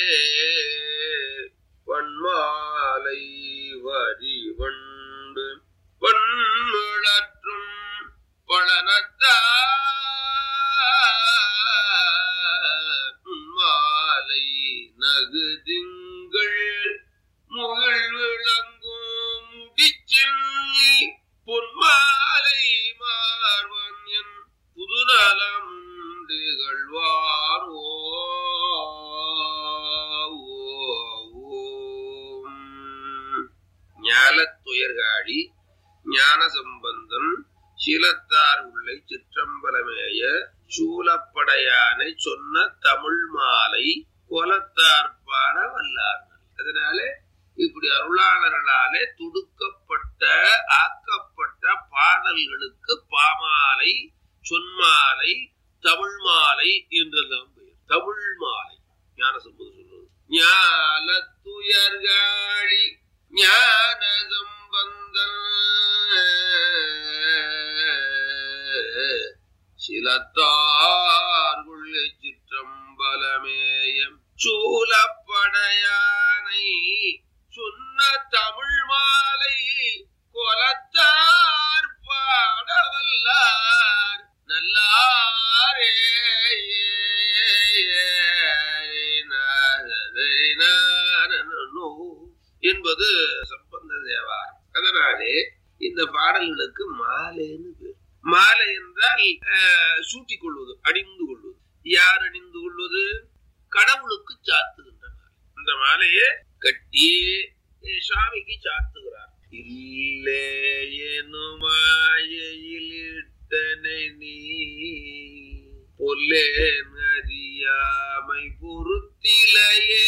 பன்மாலை வரி வண்டு பன்மிழற்றும் பழனத்தாலை நகுதிங்கள் முகில் விளங்கும் முடிச்சென்னி பொன்மாலை மார்வன் என் புதுநலம் திகழ்வாரோ ஞாலத்துயர்காழி ஞான சம்பந்தன் சீலத்தார் உள்ளை சிற்றம்பலமேய சூலப்படையானை சொன்ன தமிழ் மாலை கொலத்தார் பாட வல்லார்கள் அதனால இப்படி அருளாளர்களாலே துடுக்கப்பட்ட ஆக்கப்பட்ட பாடல்களுக்கு பாமாலை சொன்மாலை தமிழ் மாலை என்றெல்லாம் பெயர் தமிழ் மாலை ஞான சம்பந்தம் சொல்றது ஞான துயர்காழி ஞான சம்பந்தன் சிலத்தார்குள்ள சிற்றம்பலமேயம் சூலப்படையானை சொன்ன தமிழ் மாலை கொலத்தார் பாடவல்லார் நல்லாரே என்பது சம்பந்த தேவாரம் அதனாலே இந்த பாடல்களுக்கு மாலைன்னு பேர் மாலை என்றால் அஹ், சூட்டிக் கொள்வது அணிந்து கொள்வது யார் அணிந்து கொள்வது கடவுளுக்கு சாத்துகின்ற மாலை இந்த மாலையை கட்டி அஹ், சாமிக்கு சாத்துகிறார் இல்லே எனுமாயில் இட்டனை நீ பொல்லேன் அறியாமை பொறுத்திலையே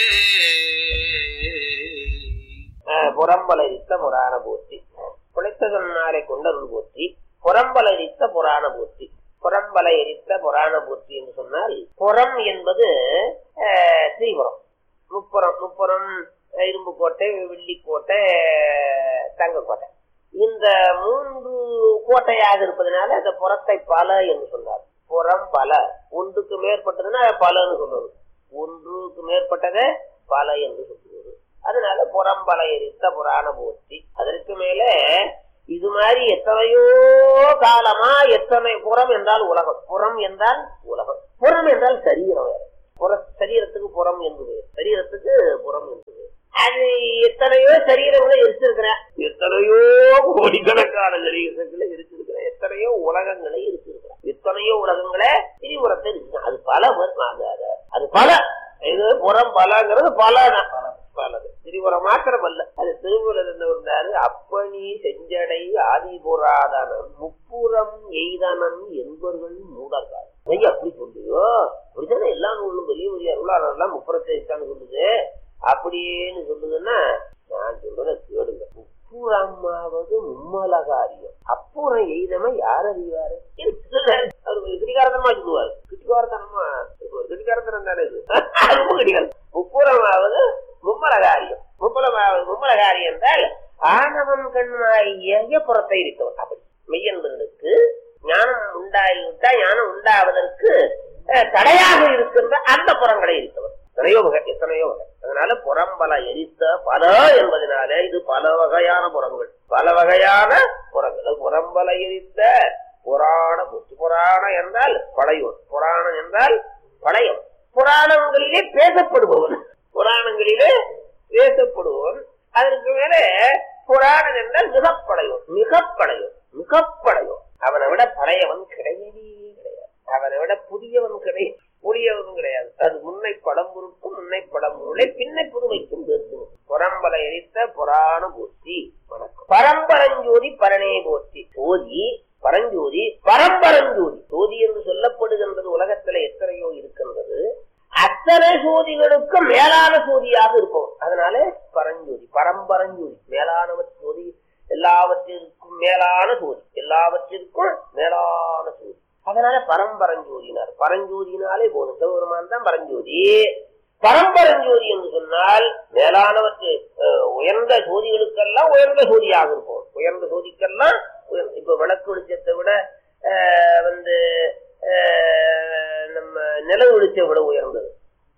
புறம்பலரித்த புராண போற்றி குலைத்ததன்னாரை கொண்டருள் போற்றி புறம்பலரித்த புராண போற்றி புறம்பலை எரித்த புராண போற்றி என்று சொன்னால் புறம் என்பது அஹ், ஸ்ரீபுரம் முப்புறம் முப்புறம் அஹ், இரும்பு கோட்டை வெள்ளிக்கோட்டை அஹ், தங்கக்கோட்டை இந்த மூன்று கோட்டையாக இருப்பதனால அந்த புறத்தை பல என்று சொன்னார் புறம் பல ஒன்றுக்கு மேற்பட்டதுன்னா பலன்னு சொல்றது ஒன்றுக்கு மேற்பட்டதை பல என்று சொல்லுவது அதனால புறம்பல எரித்த புராண போற்றி அதற்கு மேல இது மாதிரி எத்தனையோ காலமா எத்தனை புறம் என்றால் உலகம் புறம் என்றால் உலகம் புறம் என்றால் சரீரம் வேற புற சரீரத்துக்கு புறம் என்று பெயர் சரீரத்துக்கு புறம் என்று பெயர் அது எத்தனையோ சரீரங்களை எரிச்சிருக்கிறேன் எத்தனையோ கோடிக்கணக்கான சரீரங்களை எரிச்சிருக்கிறேன் எத்தனையோ உலகங்களை எரிச்சிருக்கிறேன் எத்தனையோ உலகங்களை திரிபுரத்தை இருக்கு அது பல வரும். அது- அது- அது பல இது புறம் பலங்கிறது பல பலது திரிபுரம் மாத்திரம் அல்ல அது திருமூலர் என்ன இருந்தாரு அப்பனி செஞ்சடை ஆதிபுராதனம் முப்புறம் எய்தனன் என்பவர்கள் மூடக்கார் ஐயா அப்படி சொல்லியோ அப்படித்தானே எல்லா நூலும் பெரிய பெரிய அருளாளர் எல்லாம் முப்புறத்தை இருக்கான்னு சொல்லுது அப்படின்னு சொல்லுதுன்னா நான் சொல்றத கேளுங்க முப்புறமாவது மும்மல காரியம் அப்புறம் எய்தவன் யார் அறிவாரு அவர் கிடிகாரத்தனமா சொல்லுவாரு கிடிகாரத்தனமா சொல்லுவாரு கிடிகாரத்தனம் தானே இது ரொம்ப கிடிகாரம் முப்புறமாவது மும்மல காரியம் மும்மலமாவது மும்மல காரியம் என்றால் ஆணவம் கண்மாய புறத்தை இருக்கவன் அப்படி மெய்யன்பர்களுக்கு ஞானம் உண்டாகிவிட்டா ஞானம் உண்டாவதற்கு அஹ், தடையாக இருக்கின்ற அந்த புறங்களை இருக்கவன் எத்தனையோ வகை எத்தனையோ வகை அதனால புறம்பல எரித்த பல என்பதனால இது பல வகையான புறங்கள் பல வகையான புறங்கள் புறம்பல எரித்த புராண புத்தி புராணம் என்றால் படையோன் புராணம் என்றால் படையம் புராணங்களிலே பேசப்படுபவன் புராணங்களிலே பேசப்படுபவன் அதற்கு மேல புராணம் என்றால் மிகப்படையோன் மிகப்படையோன் மிகப்படையோன் அவனை விட படையவன் கிடையவே கிடையாது அவனை விட புதியவன் கிடையாது புதியவனும் கிடையாது அது முன்னை படம் பொருட்கும் முன்னை படம் பொருளை பின்னை புதுமைக்கும் பேசும் புறம்பல எரித்த புராண போற்றி வணக்கம் பரம்பரஞ்சோதி பரணே போற்றி சோதி பரஞ்சோதி பரம்பரஞ்சோதி சோதி என்று சொல்லப்படுகின்றது உலகத்துல எத்தனையோ இருக்கின்றது அத்தனை சோதிகளுக்கு மேலான சோதியாக இருப்பவன் அதனால பரஞ்சோதி பரம்பரஞ்சோதி மேலானவர் சோதி எல்லாவற்றிற்கும் மேலான சோதி எல்லாவற்றிற்கும் மேலான சோதி அதனால பரம்பரஞ்சோதினார் பரஞ்சோதினாலே போதும் சிவபெருமான் தான் பரஞ்சோதி பரம்பரஞ்சோதி என்று சொன்னால் மேலானவற்று அஹ், உயர்ந்த சோதிகளுக்கெல்லாம் உயர்ந்த சோதியாக இருப்போம் உயர்ந்த சோதிக்கெல்லாம் உயர்ந்த- இப்ப விளக்கு வெளிச்சத்தை விட அஹ், வந்து அஹ், நம்ம நில வெளிச்சம் விட உயர்ந்தது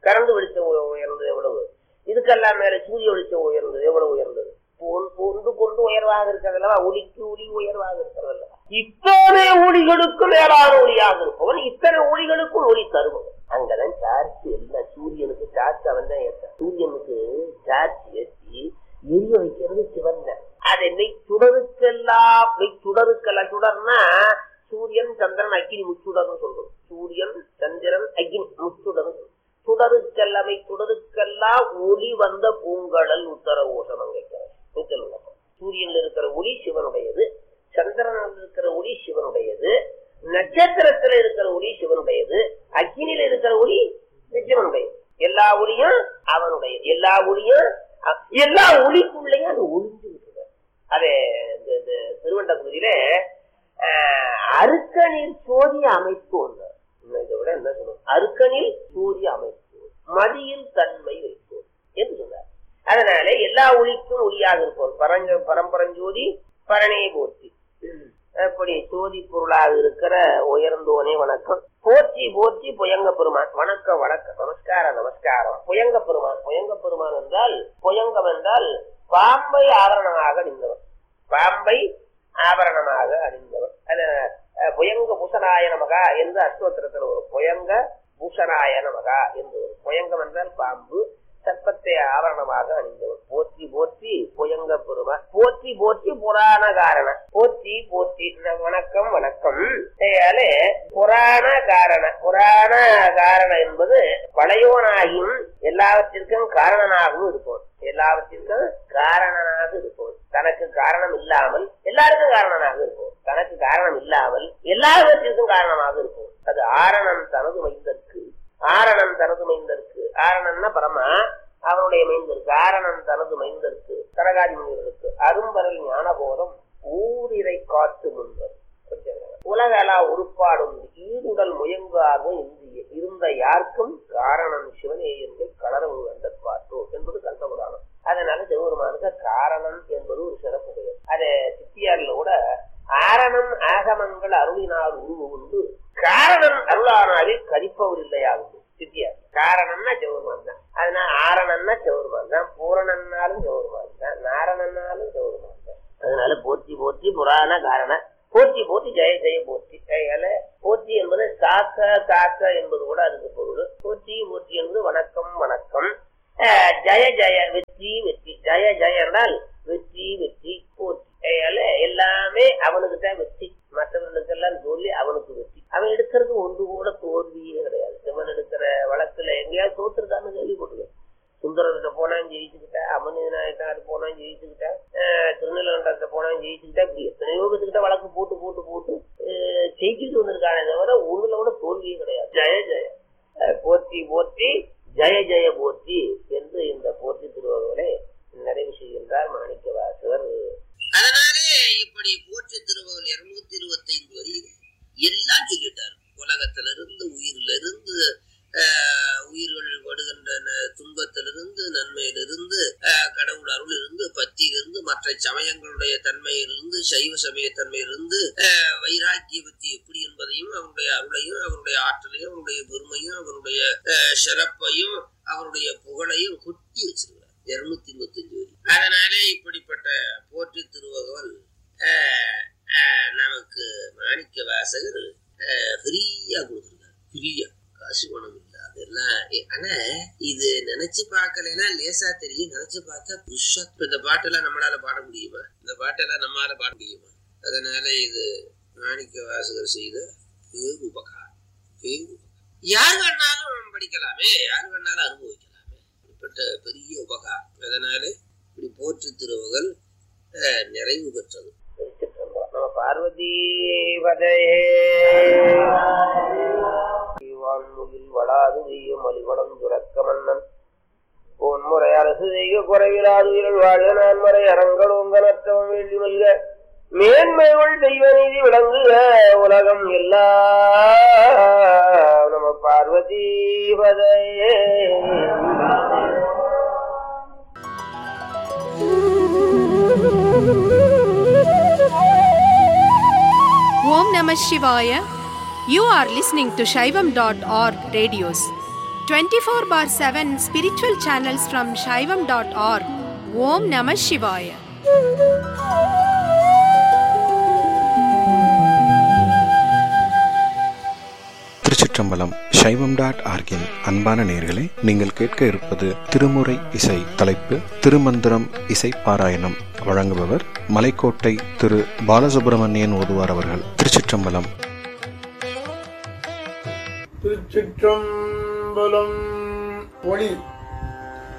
கரண்ட் வெளிச்சம் உய- உயர்ந்தது எவ்வளவு இதுக்கெல்லாம் மேல சூரிய வெளிச்சம் உயர்ந்தது எவ்வளவு உயர்ந்தது ஒன்- ஒன்று கொண்டு உயர்வாக இருக்கிறதல்லவா ஒளிக்கு ஒளி உயர்வாக இருக்கிறதல்லவா இத்தனை ஒளிகளுக்கு மேலான ஒளியாக இருப்பவன் இத்தனை ஒளிகளுக்கும் ஒளி தருபவன் அங்கதான் சார்ஜ் எல்லாம் சூரியனுக்கு சார்ஜ் அவன் தான் ஏற்றான் சூரியனுக்கு சார்ஜ் ஏற்றி எரிய வைக்கிறது சிவன் தான் அது நெய் சுடருக்கெல்லாம் நெய் சுடருக்கெல்லாம் சுடர்னா சூரியன் சந்திரன் அக்கினி முச்சுடர்னு சொல்றோம் சூரியன் சந்திரன் அக்கினி முச்சுடர்னு சொல்றோம். சுடருக்கெல்லாமை சுடருக்கெல்லாம் ஒளி வந்த பூங்கடல் உத்தர ஓசனம் கேட்கிறார் நீச்சல் விளக்கம். சூரியன்ல இருக்கிற ஒளி சிவனுடையது சந்திரனில் இருக்கிற ஒளி சிவனுடையது நட்சத்திரத்துல இருக்கிற ஒளி சிவனுடையது அக்கினியில இருக்கிற ஒளி சிவனுடையது எல்லா ஒளியும் அவனுடைய எல்லா ஒளியும் அ- எல்லா ஒளிக்குள்ளேயும் அது ஒளிஞ்சு விட்டுருக்க அது இந்த இந்த திருவண்ட பகுதியில ஆஹ், அருக்கனில் சோதிய அமைப்பு ஒன்று இன்னும் இதை விட என்ன சொல்லணும் அருக்கனில் சூரிய அமைப்பு மதியில் தன்மை வைப்போம் என்று சொன்னார் அதனால எல்லா ஒளிக்கும் ஒளியாக இருப்போம் பரஞ்ச பரம்பரஞ்சோதி பரணே போற்றி அப்படி சோதி பொருளாக இருக்கிற உயர்ந்தோனே வணக்கம் போற்றி போற்றி புயங்க பெருமான் வணக்கம் வணக்கம் நமஸ்காரம் நமஸ்காரம் புயங்க பெருமான் புயங்க பெருமான் என்றால் புயங்கம் என்றால் பாம்பை ஆவரணமாக அணிந்தவர் பாம்பை ஆபரணமாக அணிந்தவர் அது அஹ், புயங்க பூசனாய நமகா என்று அஸ்தோத்திரத்தில் வரும் புயங்க பூஷணாய நமகா என்று வரும் புயங்கம் என்றால் பாம்பு சர்ப்பத்தை ஆவரணமாக அணிந்தவர் போற்றி போற்றி புயங்க பெருமான் போற்றி போற்றி புராண காரண போற்றி போற்றி ந- வணக்கம் வணக்கம் ஆகையாலே புராண காரண புராண காரண என்பது பழையோனாகியும் எல்லாவற்றிற்கும் காரணனாகவும் இருப்போம் எல்லாவற்றிற்கும் காரணனாக இருப்போம் தனக்கு காரணம் இல்லாமல் எல்லாருக்கும் காரணனாக இருப்போம் தனக்கு காரணம் இல்லாமல் எல்லாவற்றிற்கும் காரணமாக இருப்போம் அது ஆரணன் தனது மைந்தற்கு ஆரணன் தனது மைந்தற்கு ஆரணன்னா பரமா அவனுடைய மைந்தருக்கு ஆரணன் தனது மைந்தருக்கு கரகாதி முனிவர்களுக்கு அரும்பரல் ஞானபோதம் ஊரிரை காட்டு முன்பர் உலகளா உருப்பாடும் ஈருடல் முயங்கார்வும் இந்திய இருந்த யாருக்கும் காரணம் சிவனே என்று கலரவு கண்ட பாட்டோ என்பது கண்டபுராணம் அதனால சிவபெருமானுக்கு காரணம் என்பது ஒரு சிறப்பு பெயர் அது சித்தியார்ல கூட ஆரணம் ஆகமங்கள் அருளினால் உருவு உண்டு காரணம் அருளானாவில் கரிப்பவர் இல்லையாகும் சித்தியார் காரணம்னா சிவபெருமான் தான் அதனால ஆரணம்னா சிவபெருமான் தான் பூரணன்னாலும் சிவபெருமான் தான் நாரணன்னாலும் சிவபெருமான் தான் அதனால போற்றி போற்றி புராண காரண போற்றி போற்றி ஜெய ஜெய போற்றி அதனால போற்றி என்பது காக்க காக்க என்பது கூட அதுக்கு பொருள் போற்றி போற்றி என்பது வணக்கம் வணக்கம் அஹ், ஜெய ஜெய வெற்றி வெற்றி ஜெய ஜெய என்றால் வெற்றி வெற்றி போற்றி அதனால எல்லாமே அவனுக்கு தான் வெற்றி மற்றவர்களுக்கெல்லாம் தோல்வி அவனுக்கு வெற்றி அவன் எடுக்கிறது ஒன்று கூட தோல்வியே கிடையாது சிவன் எடுக்கிற வழக்குல எங்கேயாவது தோத்துருக்கான்னு கேள்விப்பட்டிருக்கேன் சுந்தரர்கிட்ட போனான் ஜெயிச்சுக்கிட்டேன் அமர்நாயக்காரு போனான் ஜெயிச்சுக்கிட்டேன் அஹ் திருநெல்வேலிட்ட போனான் ஜெயிச்சுக்கிட்டேன் இப்படி எத்தனையோ பேத்துக்கிட்ட வழக்கு போட்டு போட்டு போட்டு அஹ் ஜெயிச்சுட்டு வந்திருக்கானே தவிர ஒண்ணுல கூட தோல்வியே கிடையாது ஜெய ஜெய அஹ் போற்றி போற்றி ஜெய ஜெய போற்றி என்று இந்த போற்றி திருவள்ளுவரை நிறைவு செய்கின்றார் மாணிக்க வாசகர் அதனாலே இப்படி போற்றி திருவள்ளுவர் இருநூத்தி இருபத்தி ஐந்து வரியில் எல்லாம் சொல்லிட்டார் உலகத்துல இருந்து உயிரில இருந்து ஆஹ், உயிர்கள் படுகின்ற ந- துன்பத்திலிருந்து நன்மையிலிருந்து ஆஹ், கடவுள் அருளிலிருந்து பக்தியிலிருந்து மற்ற சமயங்களுடைய தன்மையிலிருந்து சைவ சமய தன்மையிலிருந்து ஆஹ், வைராக்கிய பக்தி எப்படி என்பதையும் அவருடைய அருளையும் அவருடைய ஆற்றலையும் அவருடைய பெருமையும் அவருடைய ஆஹ், சிறப்பையும் அவருடைய புகழையும் கொட்டி வச்சிருக்கிறார் இருநூத்தி இருபத்தி அஞ்சு வரி அதனாலே இப்படிப்பட்ட போற்றி திருவகவல் ஆஹ், ஆஹ், நமக்கு மாணிக்க வாசகர் ஃப்ரீயா கொடுத்துருக்காரு ஃப்ரீயா காசு பணம் இல்ல அதெல்லாம் எ- ஆனா இது நினைச்சு பார்க்கலைன்னா லேசா தெரியும் நினைச்சு பார்த்தா புஷா இப்ப இந்த பாட்டெல்லாம் நம்மளால பாட முடியுமா இந்த பாட்டெல்லாம் நம்மளால பாட முடியுமா அதனால இது மாணிக்க வாசகர் செய்த பேரு உபகாரம் பேரு உபகாரம் யார் வேணாலும் படிக்கலாமே யார் வேணாலும் அனுபவிக்கலாமே இப்படிப்பட்ட பெரிய உபகாரம் அதனால இப்படி போற்று திருவுகள் அஹ், நிறைவு பெற்றது திருச்சிற்றம்பலம். நம பார்வதி பதையே வான்முகில் வளாது வெய்யும் மலிவளம் துறக்க மன்னன் பொன்முறை அரசு செய்க குறைவிலாது உயிர்கள் வாழ்க நான்மறை அரங்கள் உங்கனற்றவன் வேண்டி மல்க மேன்மைகள் தெய்வ நீதி விளங்குக உலகம் எல்லாம் நம பார்வதி பதையே Om Namah Shivaya. You are listening to Shaivam.org radios. 24 bar 7 spiritual channels from Shaivam.org. Om Namah Shivaya. திருச்சிற்றம்பலம் சைவம் டாட் ஆர்கின் அன்பான நேர்களே நீங்கள் கேட்க இருப்பது திருமுறை இசை தலைப்பு திருமந்திரம் இசை பாராயணம் வழங்குபவர் மலைக்கோட்டை திரு பாலசுப்பிரமணியன் ஓதுவார் அவர்கள் திருச்சிற்றம்பலம் திருச்சிற்றம்பலம் ஒளி